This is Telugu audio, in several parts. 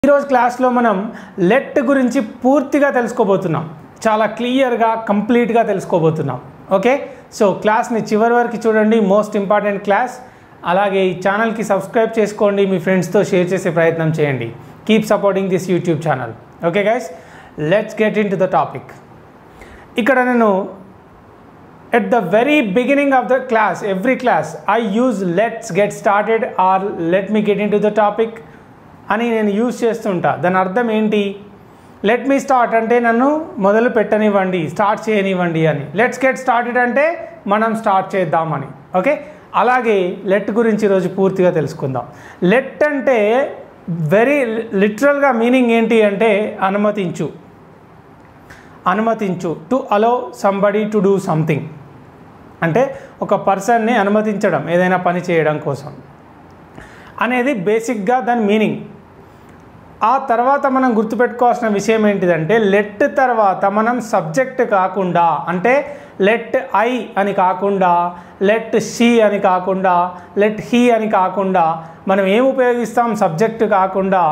ఈరోజు క్లాస్లో మనం లెట్ గురించి పూర్తిగా తెలుసుకోబోతున్నాం చాలా క్లియర్గా కంప్లీట్గా తెలుసుకోబోతున్నాం ఓకే సో క్లాస్ని చివరి వరకు చూడండి మోస్ట్ ఇంపార్టెంట్ క్లాస్ అలాగే ఈ ఛానల్కి సబ్స్క్రైబ్ చేసుకోండి మీ ఫ్రెండ్స్తో షేర్ చేసే ప్రయత్నం చేయండి keep supporting this YouTube channel okay guys let's get into the topic ఇక్కడ నేను at the very beginning of the class every class i use let's get started or let me get into the topic అని నేను యూజ్ చేస్తుంటా దాని అర్థం ఏంటి లెట్ మీ స్టార్ట్ అంటే నన్ను మొదలు పెట్టనివ్వండి స్టార్ట్ చేయనివ్వండి అని లెట్స్ గెట్ స్టార్టెడ్ అంటే మనం స్టార్ట్ చేద్దామని ఓకే అలాగే లెట్ గురించి ఈరోజు పూర్తిగా తెలుసుకుందాం లెట్ అంటే వెరీ లిటరల్గా మీనింగ్ ఏంటి అంటే అనుమతించు అనుమతించు to allow somebody to do something అంటే ఒక పర్సన్ని అనుమతించడం ఏదైనా పని చేయడం కోసం అనేది బేసిక్గా దాని మీనింగ్ ఆ తర్వాత మనం గుర్తుపెట్టుకోవాల్సిన విషయం ఏంటిదంటే లెట్ తర్వాత మనం సబ్జెక్ట్ కాకుండా అంటే లెట్ ఐ అని కాకుండా లెట్ షీ అని కాకుండా లెట్ హీ అని కాకుండా మనం ఏం ఉపయోగిస్తాం సబ్జెక్ట్ కాకుండా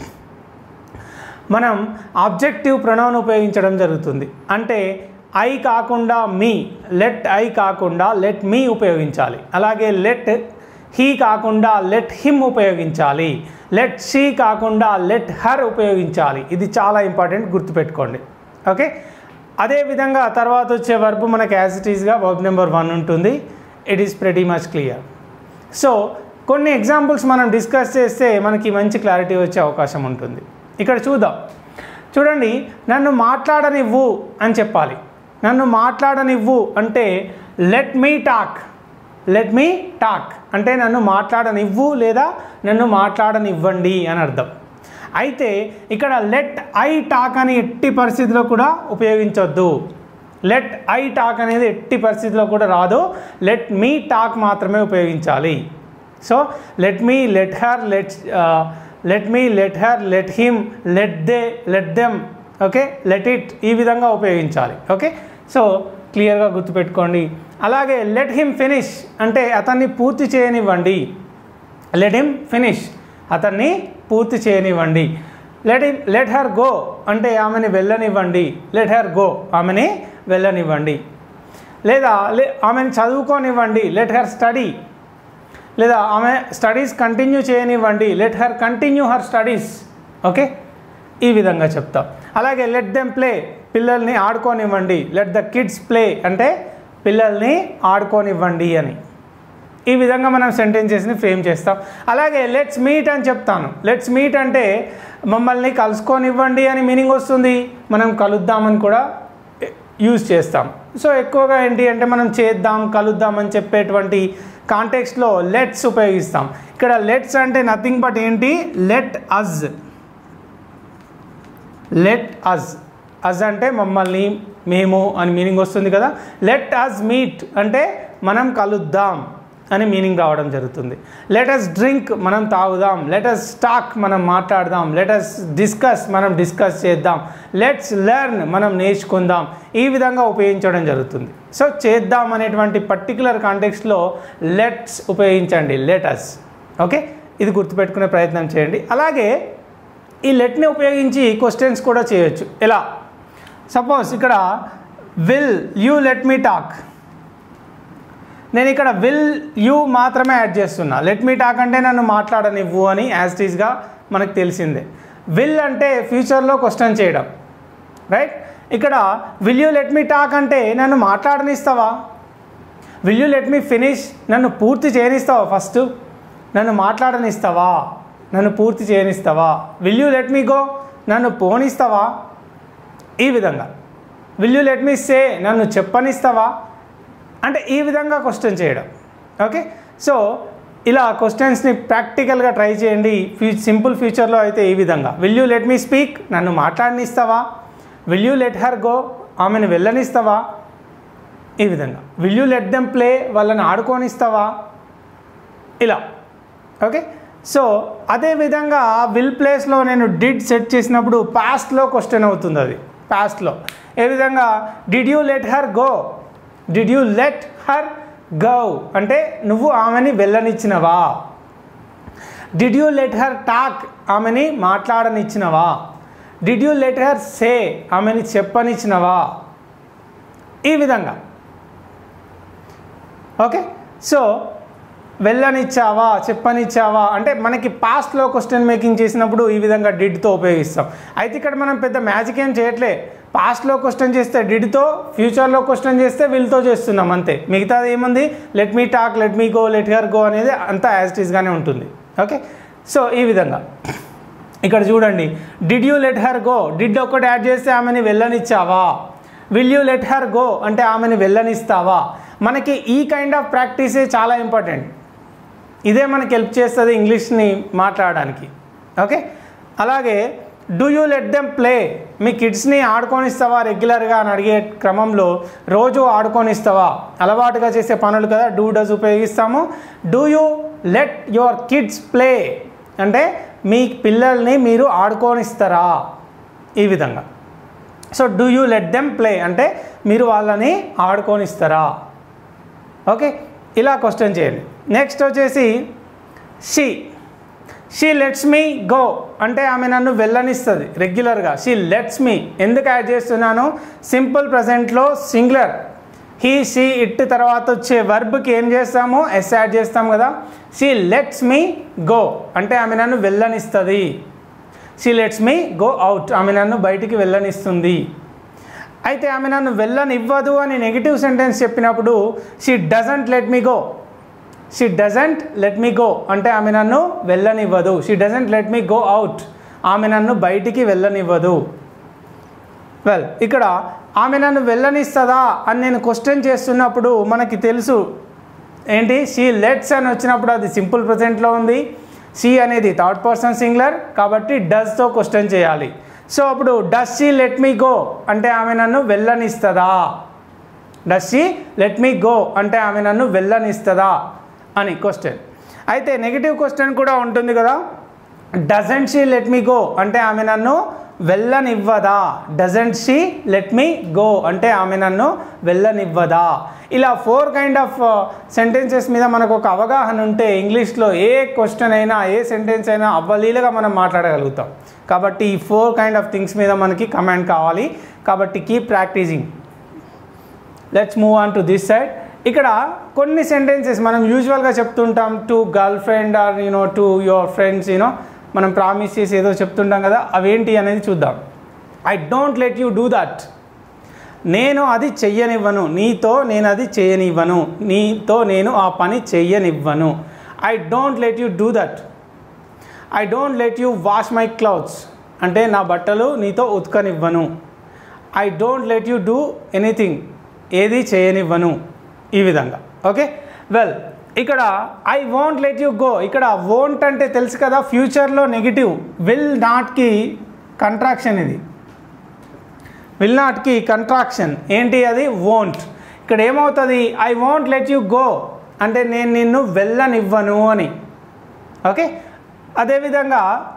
మనం ఆబ్జెక్టివ్ ప్రొనౌన్ ఉపయోగించడం జరుగుతుంది అంటే ఐ కాకుండా మీ లెట్ ఐ కాకుండా లెట్ మీ ఉపయోగించాలి అలాగే లెట్ హీ కాకుండా లెట్ హిమ్ ఉపయోగించాలి లెట్ షీ కాకుండా లెట్ హర్ ఉపయోగించాలి ఇది చాలా ఇంపార్టెంట్ గుర్తుపెట్టుకోండి ఓకే అదేవిధంగా తర్వాత వచ్చే వర్బ్ మనకి యాజ్ ఇట్ ఈస్గా వర్బ్ నెంబర్ వన్ ఉంటుంది it is pretty much clear so కొన్ని ఎగ్జాంపుల్స్ మనం డిస్కస్ చేస్తే మనకి మంచి క్లారిటీ వచ్చే అవకాశం ఉంటుంది ఇక్కడ చూద్దాం చూడండి నన్ను మాట్లాడనివ్వు అని చెప్పాలి నన్ను మాట్లాడనివ్వు అంటే let me talk let me talk అంటే నన్ను మాట్లాడనివ్వు లేదా నన్ను మాట్లాడనివ్వండి అని అర్థం అయితే ఇక్కడ లెట్ ఐ టాక్ అని ఎట్టి పరిస్థితిలో కూడా ఉపయోగించొద్దు లెట్ ఐ టాక్ అనేది ఎట్టి పరిస్థితిలో కూడా రాదు లెట్ మీ టాక్ మాత్రమే ఉపయోగించాలి so let me let her let let me let her let him let they let them okay let it ఈ విధంగా ఉపయోగించాలి ఓకే సో క్లియర్గా గుర్తుపెట్టుకోండి అలాగే లెట్ హిమ్ ఫినిష్ అంటే అతన్ని పూర్తి చేయనివ్వండి లెట్ హిమ్ ఫినిష్ అతన్ని పూర్తి చేయనివ్వండి let him let her go అంటే ఆమెని వెళ్ళనివ్వండి లెట్ హర్ గో ఆమెని వెళ్ళనివ్వండి లేదా లే ఆమెను చదువుకోనివ్వండి లెట్ హర్ స్టడీ లేదా ఆమె స్టడీస్ కంటిన్యూ చేయనివ్వండి let her continue her studies okay ఈ విధంగా చెప్తాం అలాగే లెట్ దెమ్ ప్లే పిల్లల్ని ఆడుకోనివ్వండి లెట్ ద కిడ్స్ ప్లే అంటే పిల్లల్ని ఆడుకోనివ్వండి అని ఈ విధంగా మనం సెంటెన్సెస్ని ఫ్రేమ్ చేస్తాం అలాగే లెట్స్ మీట్ అని చెప్తాను లెట్స్ మీట్ అంటే మమ్మల్ని కలుసుకోనివ్వండి అని మీనింగ్ వస్తుంది మనం కలుద్దామని కూడా యూజ్ చేస్తాం సో ఎక్కువగా ఏంటి అంటే మనం చేద్దాం కలుద్దాం అని చెప్పేటువంటి కాంటెక్స్ట్లో లెట్స్ ఉపయోగిస్తాం ఇక్కడ లెట్స్ అంటే నథింగ్ బట్ ఏంటి let us let us us అంటే మమ్మల్ని మేము అని మీనింగ్ వస్తుంది కదా లెట్ అజ్ మీట్ అంటే మనం కలుద్దాం అని మీనింగ్ రావడం జరుగుతుంది లెట్ అస్ డ్రింక్ మనం తాగుదాం లెట్ అస్ టాక్ మనం మాట్లాడదాం లెట్ అస్ డిస్కస్ మనం డిస్కస్ చేద్దాం లెట్స్ లెర్న్ మనం నేర్చుకుందాం ఈ విధంగా ఉపయోగించడం జరుగుతుంది సో చేద్దాం అనేటువంటి పర్టికులర్ కాంటెక్స్లో లెట్స్ ఉపయోగించండి లెటస్ ఓకే ఇది గుర్తుపెట్టుకునే ప్రయత్నం చేయండి అలాగే ఈ లెట్ని ఉపయోగించి క్వశ్చన్స్ కూడా చేయొచ్చు ఎలా సపోజ్ ఇక్కడ will you let me talk నేను ఇక్కడ విల్ యూ మాత్రమే యాడ్ చేస్తున్నా లెట్ మీ టాక్ అంటే నన్ను మాట్లాడనివ్వు అని యాజ్ టీస్గా మనకు తెలిసిందే విల్ అంటే ఫ్యూచర్లో క్వశ్చన్ చేయడం రైట్ ఇక్కడ will you let me talk అంటే నన్ను మాట్లాడనిస్తావా will you let me finish నన్ను పూర్తి చేయనిస్తావా ఫస్ట్ నన్ను మాట్లాడనిస్తావా నన్ను పూర్తి చేయనిస్తావా will you let me go నన్ను పోనిస్తావా ఈ విధంగా will you let me say నన్ను చెప్పనిస్తావా అంటే ఈ విధంగా క్వశ్చన్ చేయడం ఓకే సో ఇలా క్వశ్చన్స్ని ప్రాక్టికల్గా ట్రై చేయండి ఫ్యూ సింపుల్ ఫ్యూచర్లో అయితే ఈ విధంగా will you let me speak నన్ను మాట్లాడనిస్తావా will you let her go ఆమెను వెళ్ళనిస్తావా ఈ విధంగా will you let them play వాళ్ళని ఆడుకోనిస్తావా ఇలా ఓకే సో అదేవిధంగా విల్ ప్లేస్లో నేను డిడ్ సెట్ చేసినప్పుడు పాస్ట్లో క్వశ్చన్ అవుతుంది అది పాస్ట్లో ఏ విధంగా did you let her go did you let her go అంటే నువ్వు ఆమెని వెళ్ళనిచ్చినవా did you let her talk ఆమెని మాట్లాడనిచ్చినవా did you let her say ఆమెని చెప్పనిచ్చినవా ఈ విధంగా ఓకే సో వెళ్ళనిచ్చావా చెప్పనిచ్చావా అంటే మనకి పాస్ట్లో క్వశ్చన్ మేకింగ్ చేసినప్పుడు ఈ విధంగా డిడ్తో ఉపయోగిస్తాం అయితే ఇక్కడ మనం పెద్ద మ్యాజిక్ ఏం చేయట్లే పాస్ట్లో క్వశ్చన్ చేస్తే డిడ్తో ఫ్యూచర్లో క్వశ్చన్ చేస్తే వీళ్ళతో చేస్తున్నాం అంతే మిగతాది ఏముంది let me talk let me go let her go అనేది అంతా యాజ్ టీస్గానే ఉంటుంది ఓకే సో ఈ విధంగా ఇక్కడ చూడండి did you let her go did ఒక్కటి యాడ్ చేస్తే ఆమెని వెళ్ళనిచ్చావా will you let her go అంటే ఆమెని వెళ్ళనిస్తావా మనకి ఈ కైండ్ ఆఫ్ ప్రాక్టీసే చాలా ఇంపార్టెంట్ ఇదే మనకి హెల్ప్ చేస్తుంది ఇంగ్లీష్ని మాట్లాడడానికి ఓకే అలాగే do you let them play మీ కిడ్స్ని ఆడుకొనిస్తావా రెగ్యులర్గా అని అడిగే క్రమంలో రోజు ఆడుకొనిస్తావా అలవాటుగా చేసే పనులు కదా డూ డస్ ఉపయోగిస్తాము do you let your kids play అంటే మీ పిల్లల్ని మీరు ఆడుకోనిస్తారా ఈ విధంగా so do you let them play అంటే మీరు వాళ్ళని ఆడుకోనిస్తారా ఓకే ఇలా క్వశ్చన్ చేయండి నెక్స్ట్ వచ్చేసి she she lets me go అంటే ఆమె నన్ను వెళ్ళనిస్తుంది రెగ్యులర్గా షీ లెట్స్ మీ ఎందుకు యాడ్ చేస్తున్నాను సింపుల్ ప్రజెంట్లో సింగులర్ హీ షీ ఇట్ తర్వాత వచ్చే వర్బ్కి ఏం చేస్తాము ఎస్ యాడ్ చేస్తాం కదా షీ లెట్స్ మీ గో అంటే ఆమె నన్ను వెళ్ళనిస్తుంది she lets me go out ఆమె నన్ను బయటికి వెళ్ళనిస్తుంది అయితే ఆమె నన్ను వెళ్ళనివ్వదు అని నెగిటివ్ సెంటెన్స్ చెప్పినప్పుడు she doesn't let me go she doesn't let me go అంటే ఆమె నన్ను వెళ్ళనివ్వదు she doesn't let me go out ఆమె నన్ను బయటికి వెళ్ళనివ్వదు వెల్ ఇక్కడ ఆమె నన్ను వెళ్ళనిస్తుందా అని నేను క్వశ్చన్ చేస్తున్నప్పుడు మనకి తెలుసు ఏంటి షీ లెట్స్ అని వచ్చినప్పుడు అది సింపుల్ ప్రజెంట్లో ఉంది షీ అనేది థర్డ్ పర్సన్ సింగులర్ కాబట్టి డస్తో క్వశ్చన్ చేయాలి సో అప్పుడు does she let me go అంటే ఆమె నన్ను వెళ్ళనిస్తుందా does she let me go అంటే ఆమె నన్ను వెళ్ళనిస్తుందా అని క్వశ్చన్ అయితే నెగిటివ్ క్వశ్చన్ కూడా ఉంటుంది కదా doesn't she let me go అంటే ఆమె నన్ను వెళ్ళనివ్వదా doesn't she let me go అంటే ఆమె నన్ను వెళ్ళనివ్వదా ఇలా ఫోర్ కైండ్ ఆఫ్ సెంటెన్సెస్ మీద మనకు ఒక అవగాహన ఉంటే ఇంగ్లీష్లో ఏ క్వశ్చన్ అయినా ఏ సెంటెన్స్ అయినా అవ్వలీలుగా మనం మాట్లాడగలుగుతాం కాబట్టి ఈ ఫోర్ కైండ్ ఆఫ్ థింగ్స్ మీద మనకి కమాండ్ కావాలి కాబట్టి keep practicing let's move on to this side ఇక్కడ కొన్ని సెంటెన్సెస్ మనం యూజువల్గా చెప్తుంటాం to girlfriend or you know to your friends you know మనం ప్రామిస్ చేసి ఏదో చెప్తుంటాం కదా అవేంటి అనేది చూద్దాం I don't let you do that నేను అది చెయ్యనివ్వను నీతో నేను అది చేయనివ్వను నీతో నేను ఆ పని చెయ్యనివ్వను I don't let you do that I don't let you wash my clothes అంటే నా బట్టలు నీతో ఉతకనివ్వను I don't let you do anything ఏది చేయనివ్వను ఈ విధంగా ఓకే వెల్ ఇక్కడ I won't let you go ఇక్కడ వోంట్ అంటే తెలుసు కదా ఫ్యూచర్లో నెగిటివ్ విల్ నాట్కి కంట్రాక్షన్ ఇది విల్ నాట్కి కంట్రాక్షన్ ఏంటి అది వోంట్ ఇక్కడ ఏమవుతుంది I won't let you go అంటే నేను నిన్ను వెళ్ళనివ్వను అని ఓకే అదేవిధంగా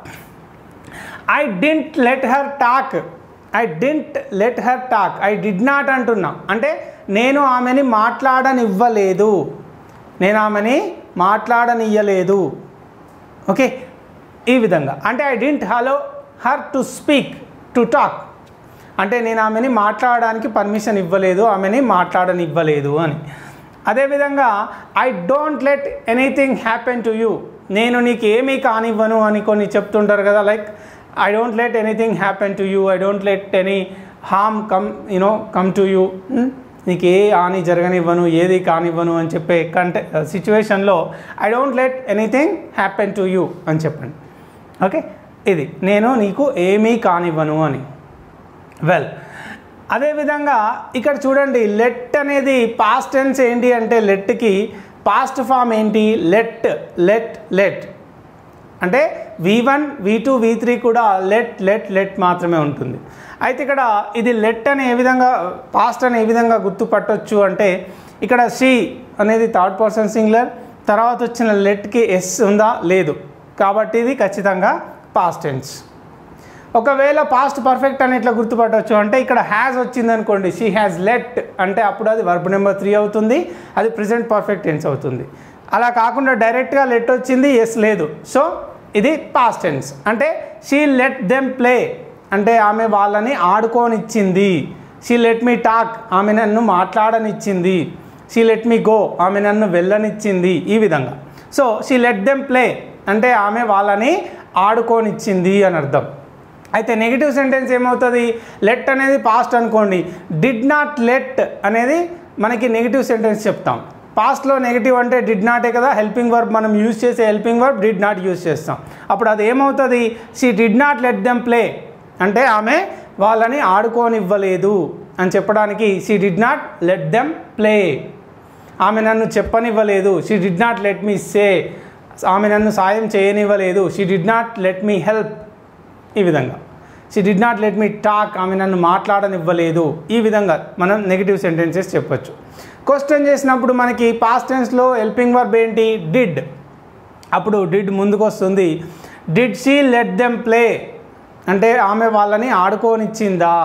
I didn't let her talk I didn't let her talk I did not అంటున్నా అంటే నేను ఆమెని మాట్లాడనివ్వలేదు నేను ఆమెని మాట్లాడనియ్యలేదు ఓకే ఈ విధంగా అంటే I didn't allow her to speak to talk అంటే నేను ఆమెని మాట్లాడడానికి పర్మిషన్ ఇవ్వలేదు ఆమెని మాట్లాడనివ్వలేదు అని అదేవిధంగా I don't let anything happen to you నేను నీకు ఏమీ కానివ్వను అని కొన్ని చెప్తుంటారు కదా like I don't let anything happen to you I don't let any harm come you know come to you నీకు ఏ హాని జరగనివ్వను ఏది కానివ్వను అని చెప్పే కంటే సిచ్యువేషన్లో I don't let anything happen to you అని చెప్పండి ఓకే ఇది నేను నీకు ఏమీ కానివ్వను అని వెల్ అదేవిధంగా ఇక్కడ చూడండి లెట్ అనేది పాస్ట్ టెన్స్ ఏంటి అంటే లెట్కి పాస్ట్ ఫామ్ ఏంటి లెట్ లెట్ లెట్ అంటే V one V two V three కూడా లెట్ లెట్ లెట్ మాత్రమే ఉంటుంది అయితే ఇక్కడ ఇది లెట్ అని ఏ విధంగా పాస్ట్ అని ఏ విధంగా గుర్తుపట్టొచ్చు అంటే ఇక్కడ సి అనేది థర్డ్ పర్సన్ సింగులర్ తర్వాత వచ్చిన లెట్కి ఎస్ ఉందా లేదు కాబట్టి ఇది ఖచ్చితంగా పాస్ట్ టెన్స్ ఒకవేళ పాస్ట్ పర్ఫెక్ట్ అని ఇట్లా గుర్తుపట్టవచ్చు అంటే ఇక్కడ హ్యాజ్ వచ్చింది అనుకోండి షీ హ్యాజ్ లెట్ అంటే అప్పుడు అది వర్బ్ నెంబర్ త్రీ అవుతుంది అది ప్రెజెంట్ పర్ఫెక్ట్ టెన్స్ అవుతుంది అలా కాకుండా డైరెక్ట్గా లెట్ వచ్చింది ఎస్ లేదు సో ఇది పాస్ట్ టెన్స్ అంటే షీ లెట్ దెమ్ ప్లే అంటే ఆమె వాళ్ళని ఆడుకోనిచ్చింది షీ లెట్ మీ టాక్ ఆమె నన్ను మాట్లాడనిచ్చింది షీ లెట్ మీ గో ఆమె నన్ను వెళ్ళనిచ్చింది ఈ విధంగా so she let them play అంటే ఆమె వాళ్ళని ఆడుకోనిచ్చింది అని అర్థం అయితే నెగిటివ్ సెంటెన్స్ ఏమవుతుంది లెట్ అనేది పాస్ట్ అనుకోండి డిడ్ నాట్ లెట్ అనేది మనకి నెగిటివ్ సెంటెన్స్ చెప్తాం పాస్ట్లో నెగిటివ్ అంటే డిడ్ నాటే కదా హెల్పింగ్ వర్బ్ మనం యూజ్ చేసే helping verb did not use చేస్తాం అప్పుడు అది ఏమవుతుంది she did not let them play అంటే ఆమె వాళ్ళని ఆడుకోనివ్వలేదు అని చెప్పడానికి she did not let them play ఆమె నన్ను చెప్పనివ్వలేదు she did not let me say ఆమె నన్ను సాయం చేయనివ్వలేదు she did not let me help ఈ విధంగా she did not let me talk ఆమె నన్ను మాట్లాడనివ్వలేదు ఈ విధంగా మనం నెగిటివ్ సెంటెన్సెస్ చెప్పొచ్చు క్వశ్చన్ చేసినప్పుడు మనకి పాస్ట్ టెన్స్లో హెల్పింగ్ వర్బ్ ఏంటి డిడ్ అప్పుడు డిడ్ ముందుకు వస్తుంది did she let them play అంటే ఆమె వాళ్ళని ఆడుకోనిచ్చిందా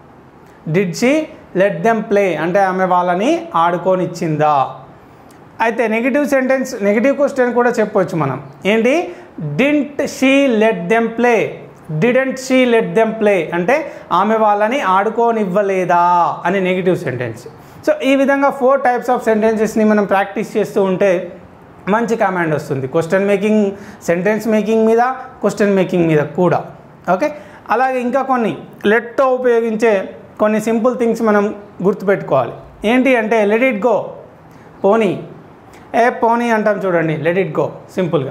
did she let them play అంటే ఆమె వాళ్ళని ఆడుకోనిచ్చిందా అయితే నెగిటివ్ సెంటెన్స్ నెగిటివ్ క్వశ్చన్ కూడా చెప్పొచ్చు మనం ఏంటి didn't she let them play didn't she let them play అంటే ఆమె వాళ్ళని ఆడుకోనివ్వలేదా అని నెగిటివ్ సెంటెన్స్ సో ఈ విధంగా ఫోర్ టైప్స్ ఆఫ్ సెంటెన్సెస్ని మనం ప్రాక్టీస్ చేస్తూ ఉంటే మంచి కమాండ్ వస్తుంది క్వశ్చన్ మేకింగ్ సెంటెన్స్ మేకింగ్ మీద క్వశ్చన్ మేకింగ్ మీద కూడా ఓకే అలాగే ఇంకా కొన్ని లెట్తో ఉపయోగించే కొన్ని సింపుల్ థింగ్స్ మనం గుర్తుపెట్టుకోవాలి ఏంటి అంటే లెట్ ఇట్ గో పోనీ ఏ పోనీ అంటాం చూడండి లెట్ ఇట్ గో సింపుల్గా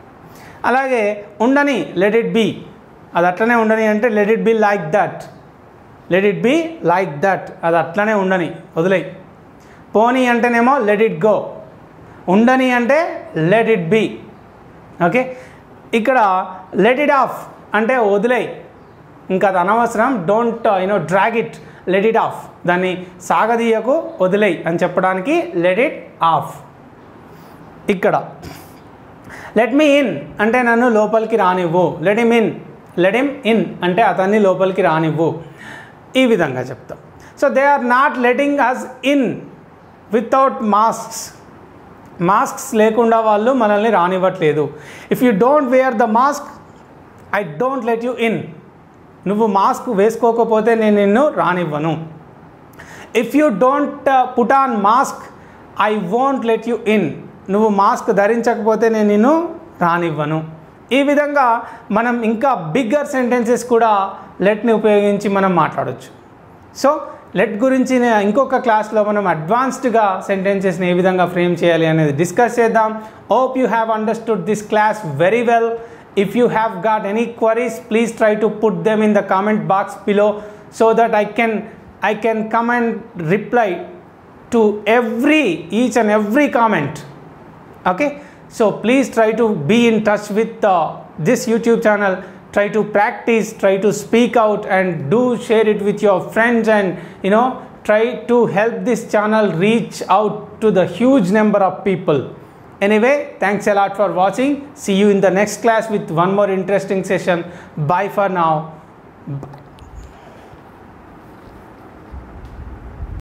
అలాగే ఉండని లెట్ ఇట్ బీ అది అట్లనే ఉండని అంటే let it be like that let it be like that అది అట్లనే ఉండని వదిలేయి పోనీ అంటేనేమో లెట్ ఇట్ గో ఉండని అంటే లెట్ ఇట్ బీ ఓకే ఇక్కడ లెట్ ఇట్ ఆఫ్ అంటే వదిలేయి ఇంకా అది అనవసరం don't you know drag it let it off దాన్ని సాగదీయకు వదిలేయి అని చెప్పడానికి లెట్ ఇట్ ఆఫ్ ఇక్కడ లెట్ మీ ఇన్ అంటే నన్ను లోపలికి రానివ్వు let him in let him in అంటే అతన్ని లోపలికి రానివ్వు ఈ విధంగా చెప్తాం so they are not letting us in without masks masks లేకుండా వాళ్ళు మనల్ని రానివ్వట్లేదు if you don't wear the mask I don't let you in నువ్వు మాస్క్ వేసుకోకపోతే నేను నిన్ను రానివ్వను if you don't put on mask I won't let you in నువ్వు మాస్క్ ధరించకపోతే నేను నిన్ను రానివ్వను ఈ విధంగా మనం ఇంకా బిగ్గర్ సెంటెన్సెస్ కూడా లెట్ని ఉపయోగించి మనం మాట్లాడవచ్చు సో లెట్ గురించి నే- ఇంకొక క్లాస్లో మనం అడ్వాన్స్డ్గా సెంటెన్సెస్ని ఏ విధంగా ఫ్రేమ్ చేయాలి అనేది డిస్కస్ చేద్దాం hope you have understood this class very well if you have got any queries please try to put them in the comment box below so that I can I can come and reply to every each and every comment okay so please try to be in touch with uh, this youtube channel try to practice try to speak out and do share it with your friends and you know try to help this channel reach out to the huge number of people anyway thanks a lot for watching see you in the next class with one more interesting session bye for now Bye.